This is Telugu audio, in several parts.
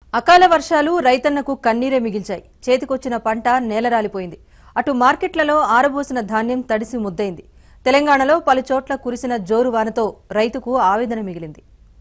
అకాల వర్షాలు రైతన్నకు కన్నీరే మిగిల్చాయి చేతికొచ్చిన పంట నేలరాలిపోయింది అటు మార్కెట్లలో ఆరబోసిన ధాన్యం తడిసి ముద్దైంది తెలంగాణలో పలు చోట్ల కురిసిన జోరు వానతో రైతుకు ఆవేదన మిగిలింది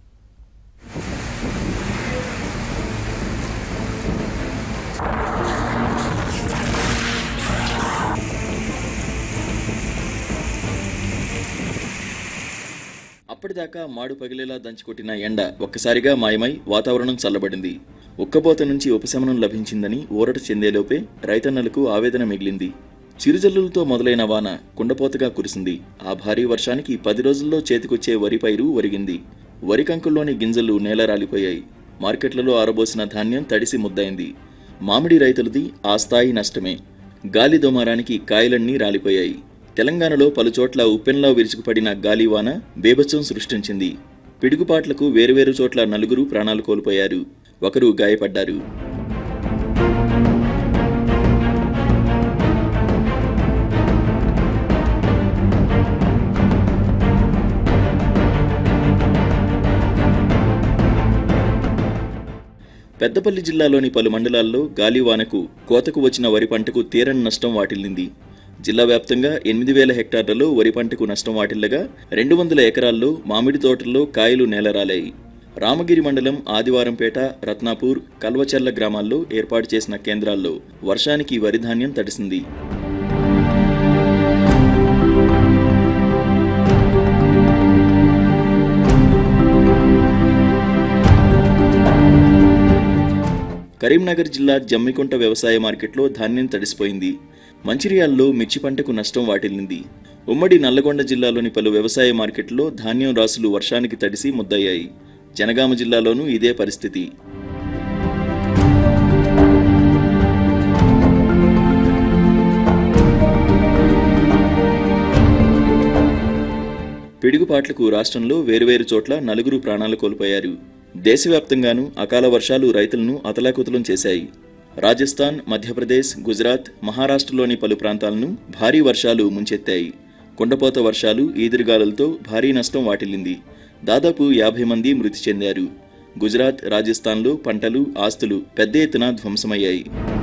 అప్పటిదాకా మాడు పగిలేలా దంచుకొట్టిన ఎండ ఒక్కసారిగా మాయమై వాతావరణం చల్లబడింది ఉక్కబోత నుంచి ఉపశమనం లభించిందని ఊరట చెందేలోపే రైతన్నలకు ఆవేదన మిగిలింది చిరుజల్లులతో మొదలైన వాన కుండపోతగా కురిసింది ఆ భారీ వర్షానికి పది రోజుల్లో చేతికొచ్చే వరి పైరు ఒరిగింది వరి కంకుల్లోని గింజలు నేలరాలిపోయాయి మార్కెట్లలో ఆరబోసిన ధాన్యం తడిసి ముద్దయింది మామిడి రైతులది ఆ స్థాయి నష్టమే గాలి దుమారానికి కాయలన్నీ రాలిపోయాయి తెలంగాణలో పలుచోట్ల ఉప్పెన్లా విరుచుకుపడిన గాలివాన బేభత్సం సృష్టించింది పిడుగుపాట్లకు వేరువేరు చోట్ల నలుగురు ప్రాణాలు కోల్పోయారు ఒకరు గాయపడ్డారు పెద్దపల్లి జిల్లాలోని పలు మండలాల్లో గాలివానకు కోతకు వచ్చిన వరి పంటకు తీరని నష్టం వాటిల్లింది జిల్లా వ్యాప్తంగా ఎనిమిది వేల హెక్టార్లలో వరి పంటకు నష్టం వాటిల్లగా రెండు వందల ఎకరాల్లో మామిడి తోటల్లో కాయలు నేలరాలాయి రామగిరి మండలం ఆదివారంపేట రత్నాపూర్ కల్వచర్ల గ్రామాల్లో ఏర్పాటు చేసిన కేంద్రాల్లో వర్షానికి వరి ధాన్యం తడిసింది కరీంనగర్ జిల్లా జమ్మికుంట వ్యవసాయ మార్కెట్లో ధాన్యం తడిసిపోయింది మంచిర్యాలలో మిర్చి పంటకు నష్టం వాటిల్లింది ఉమ్మడి నల్లగొండ జిల్లాలోని పలు వ్యవసాయ మార్కెట్లో ధాన్యం రాసులు వర్షానికి తడిసి ముద్దయ్యాయి జనగామ జిల్లాలోనూ ఇదే పరిస్థితి పిడుగుపాట్లకు రాష్ట్రంలో వేరువేరు చోట్ల నలుగురు ప్రాణాలు కోల్పోయారు దేశవ్యాప్తంగానూ అకాల వర్షాలు రైతులను అతలాకుతలం చేశాయి రాజస్థాన్ మధ్యప్రదేశ్ గుజరాత్ మహారాష్ట్రలోని పలు ప్రాంతాలను భారీ వర్షాలు ముంచెత్తాయి కుండపోత వర్షాలు ఈదురుగాలులతో భారీ నష్టం వాటిల్లింది దాదాపు యాభై మంది మృతి చెందారు గుజరాత్ రాజస్థాన్లో పంటలు ఆస్తులు పెద్ద ఎత్తున ధ్వంసమయ్యాయి